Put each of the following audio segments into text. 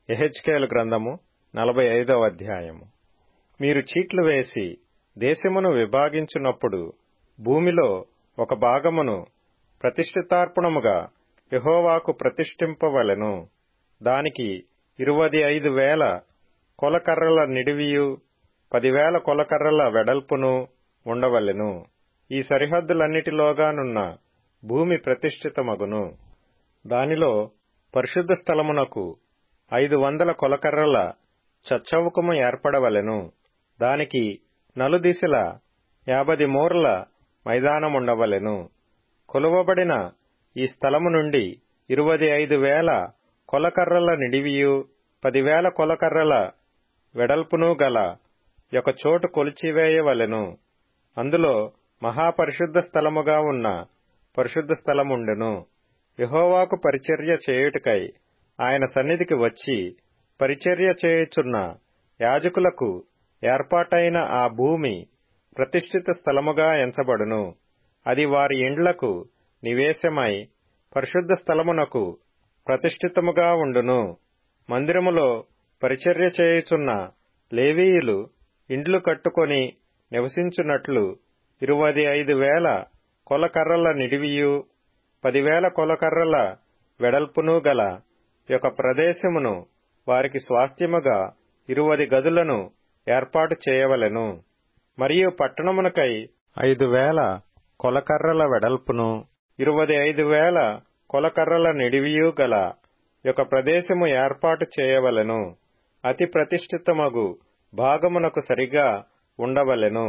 ఎహెచ్కేలు గ్రంథము నలభై ఐదవ అధ్యాయము మీరు చీట్లు వేసి దేశమును విభాగించున్నప్పుడు భూమిలో ఒక భాగమును ప్రతిష్ఠితార్పణముగా యహోవాకు ప్రతిష్ఠింపవలెను దానికి ఇరువది ఐదు వేల కొలకర్రల నిడివియు పదివేల కొలకర్రల వెడల్పును ఉండవలెను ఈ సరిహద్దులన్నిటిలోగానున్న భూమి ప్రతిష్ఠితమగును దానిలో పరిశుద్ధ స్థలమునకు ఐదు వందల కొలకర్రల చచ్చవుకము ఏర్పడవలెను దానికి నలుదిశల యాభది మూరల మైదానముండవలెను కొలువబడిన ఈ స్థలము నుండి ఇరువది ఐదు వేల కొలకర్రల నిడివియు పదివేల కొలకర్రల వెడల్పును గల ఒక చోటు కొలిచివేయవలెను అందులో మహాపరిశుద్ధ స్థలముగా ఉన్న పరిశుద్ధ స్థలముండెను యహోవాకు పరిచర్య చేయుటకై ఆయన సన్నిధికి వచ్చి పరిచర్య చేయుచున్న యాజకులకు ఏర్పాటైన ఆ భూమి ప్రతిష్ఠిత స్థలముగా ఎంచబడును అది వారి ఇండ్లకు నివేశమై పరిశుద్ధ స్థలమునకు ప్రతిష్ఠితముగా ఉండును మందిరములో పరిచర్య చేయుచున్న లేవీయులు ఇండ్లు కట్టుకొని నివసించున్నట్లు ఇరువది ఐదు వేల కొలకర్రల నిడివియు పదివేల కొలకర్రల వెడల్పును గల యొక్క ప్రదేశమును వారికి స్వాస్థ్యముగా ఇరువది గదులను ఏర్పాటు చేయవలెను మరియు పట్టణమునకై ఐదు వేల కొలకర్రల వెడల్పును ఇరువది ఐదు వేల కొలకర్రల నిడివియు గల యొక్క ప్రదేశము ఏర్పాటు చేయవలెను అతి ప్రతిష్ఠితమగు భాగమునకు సరిగా ఉండవలెను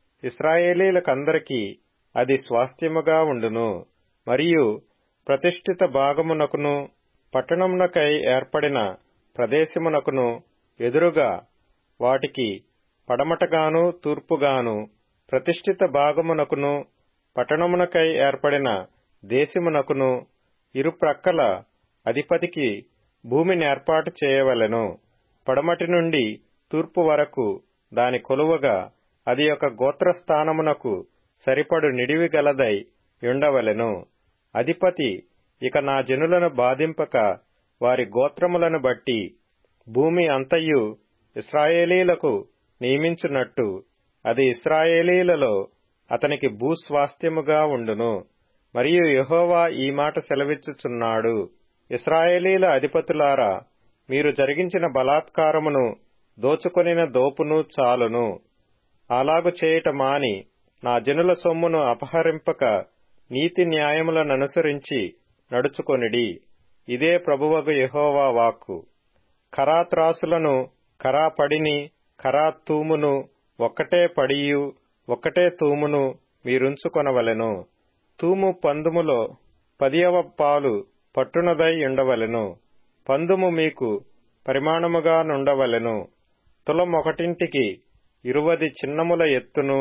ఇస్రాయేలీలకందరికీ అది స్వాస్థ్యముగా ఉండును మరియు ప్రతిష్ఠిత భాగమునకును పట్టణమునకై ఏర్పడిన ప్రదేశమునకును ఎదురుగా వాటికి పడమటగాను తూర్పుగాను ప్రతిష్ఠిత భాగమునకును పట్టణమునకై ఏర్పడిన దేశమునకును ఇరుప్రక్కల అధిపతికి భూమిని ఏర్పాటు చేయవలెను పడమటి నుండి తూర్పు వరకు దాని కొలువగా అది ఒక గోత్రస్థానమునకు సరిపడు నిడివి గలదై ఉండవలెను అధిపతి ఇక నా జనులను బాధింపక వారి గోత్రములను బట్టి భూమి అంతయు ఇస్రాయేలీలకు నియమించున్నట్టు అది ఇస్రాయేలీలలో అతనికి భూస్వాస్థ్యముగా ఉండును మరియు యహోవా ఈ మాట సెలవిచ్చుచున్నాడు ఇస్రాయేలీల అధిపతులారా మీరు జరిగించిన బలాత్కారమును దోచుకొనిన దోపును చాలును అలాగు చేయుట మాని నా జనుల సొమ్మును అపహరింపక నీతి న్యాయములననుసరించి నడుచుకొనిడి ఇదే ప్రభువగు యహోవా వాక్కు ఖరా త్రాసులను ఖరా పడిని ఖరా తూమును ఒక్కటే పడియు ఒక్కటే తూమును మీరుంచుకొనవలెను తూము పందుములో పదియవ పాలు పట్టునదై ఉండవలెను పందుము మీకు పరిమాణముగా నుండవలెను తులం ఒకటింటికి ఇరువది చిన్నముల ఎత్తును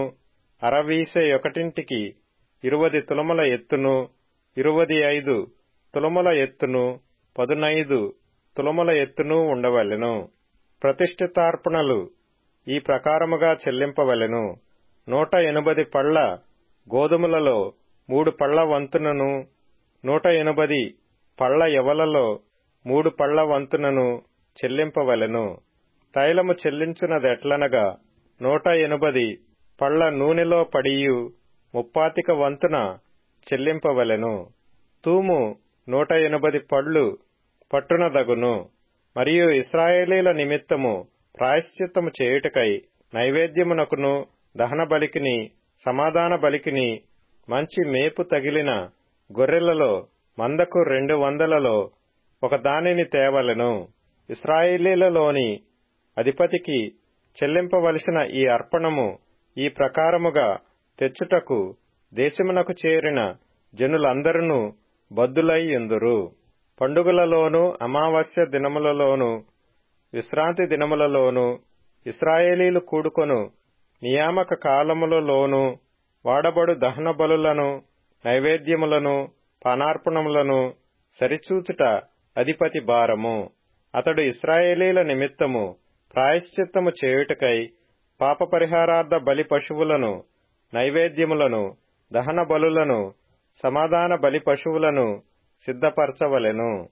అరవీసే ఒకటింటికి ఇరువది తులముల ఎత్తును ఇరువది ఐదు తులముల ఎత్తును పదునైదు తులముల ఎత్తును ఉండవలెను ప్రతిష్ఠితార్పణలు ఈ ప్రకారముగా చెల్లింపవలెను నూట ఎనుబది పళ్ల గోధుమలలో మూడు పళ్ల వంతునను నూట ఎనుబది పళ్ల ఎవలలో మూడు పళ్ల వంతునను చెల్లింపవలెను తైలము చెల్లించునదెట్లనగా నూట ఎనుబది పళ్ల నూనెలో పడియు ముప్పాతిక వంతున చెల్లింపవలెను తూము నూట ఎనుబది పళ్ళు పట్టునదగును మరియు ఇస్రాయేలీల నిమిత్తము ప్రాయశ్చిత్తము చేయుటకై నైవేద్యమునకును దహన బలికిని సమాధాన బలికిని మంచి మేపు తగిలిన గొర్రెలలో మందకు రెండు వందలలో ఒక దానిని తేవలెను ఇస్రాయేలీలలోని అధిపతికి చెల్లింపవలసిన ఈ అర్పణము ఈ ప్రకారముగా తెచ్చుటకు దేశమునకు చేరిన జనులందరూ బద్దులై ఎందురు పండుగలలోను అమావాస్య దినములలోను విశ్రాంతి దినములలోను ఇస్రాయేలీలు కూడుకొను నియామక కాలములలోను వాడబడు దహన బలులను నైవేద్యములను పానార్పణములను సరిచూచుట అధిపతి భారము అతడు ఇస్రాయేలీల నిమిత్తము ప్రాయశ్చిత్తము చేయుటకై పాపపరిహారార్థ బలి పశువులను నైవేద్యములను దహన బలులను సమాధాన బలి పశువులను సిద్ధపరచవలెను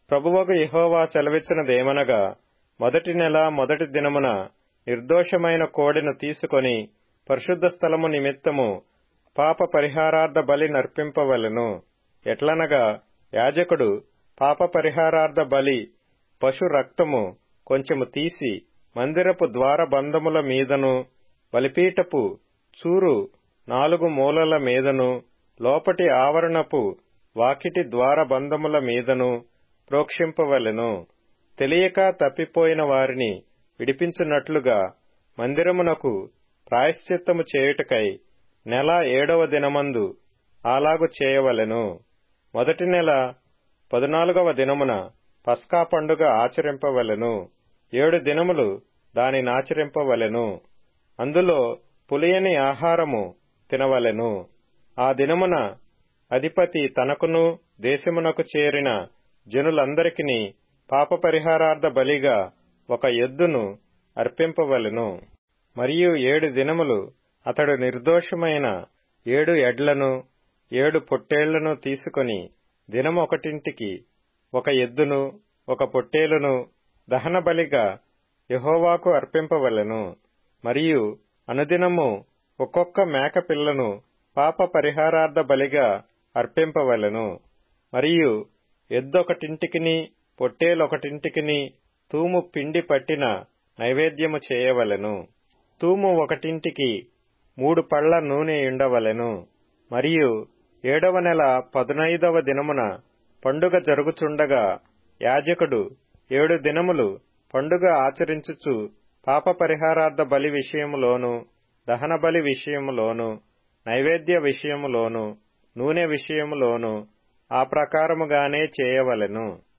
ప్రభువగు యహోవా సెలవిచ్చినదేమనగా మొదటి నెల మొదటి దినమున నిర్దోషమైన కోడెను తీసుకొని పరిశుద్ధ స్థలము నిమిత్తము పాప పరిహారార్థ బలి నర్పింపవలెను ఎట్లనగా యాజకుడు పాప పరిహారార్థ బలి పశు రక్తము కొంచెము తీసి మందిరపు ద్వార బంధముల మీదను బలిపీఠపు చూరు నాలుగు మూలల మీదను లోపటి ఆవరణపు వాకిటి ద్వార బంధముల మీదను ప్రోక్షింపవలెను తెలియక తప్పిపోయిన వారిని విడిపించున్నట్లుగా మందిరమునకు ప్రాయశ్చిత్తము చేయుటకై నెల ఏడవ దినమందు అలాగు చేయవలెను మొదటి నెల పదునాలుగవ దినమున పస్కా పండుగ ఆచరింపవలెను ఏడు దినములు దానినాచరింపవలెను అందులో పులియని ఆహారము తినవలెను ఆ దినమున అధిపతి తనకును దేశమునకు చేరిన జనులందరికీ పాప పరిహారార్థ బలిగా ఒక ఎద్దును అర్పింపవలెను మరియు ఏడు దినములు అతడు నిర్దోషమైన ఏడు ఎడ్లను ఏడు పొట్టేళ్లను తీసుకొని దినమొకటింటికి ఒక ఎద్దును ఒక పొట్టేలును దహన బలిగా యహోవాకు అర్పింపవలెను మరియు అనుదినము ఒక్కొక్క మేక పిల్లను పాప పరిహారార్థ బలిగా అర్పింపవలెను మరియు ఎద్దొకటింటికిని పొట్టేలొకటింటికిని తూము పిండి పట్టిన నైవేద్యము చేయవలెను తూము ఒకటింటికి మూడు పళ్ల నూనె ఉండవలెను మరియు ఏడవ నెల పదునైదవ దినమున పండుగ జరుగుచుండగా యాజకుడు ఏడు దినములు పండుగ ఆచరించుచు పాప పరిహారార్థ బలి విషయములోను దహన బలి విషయములోను నైవేద్య విషయములోను నూనె విషయములోను ఆ ప్రకారముగానే చేయవలెను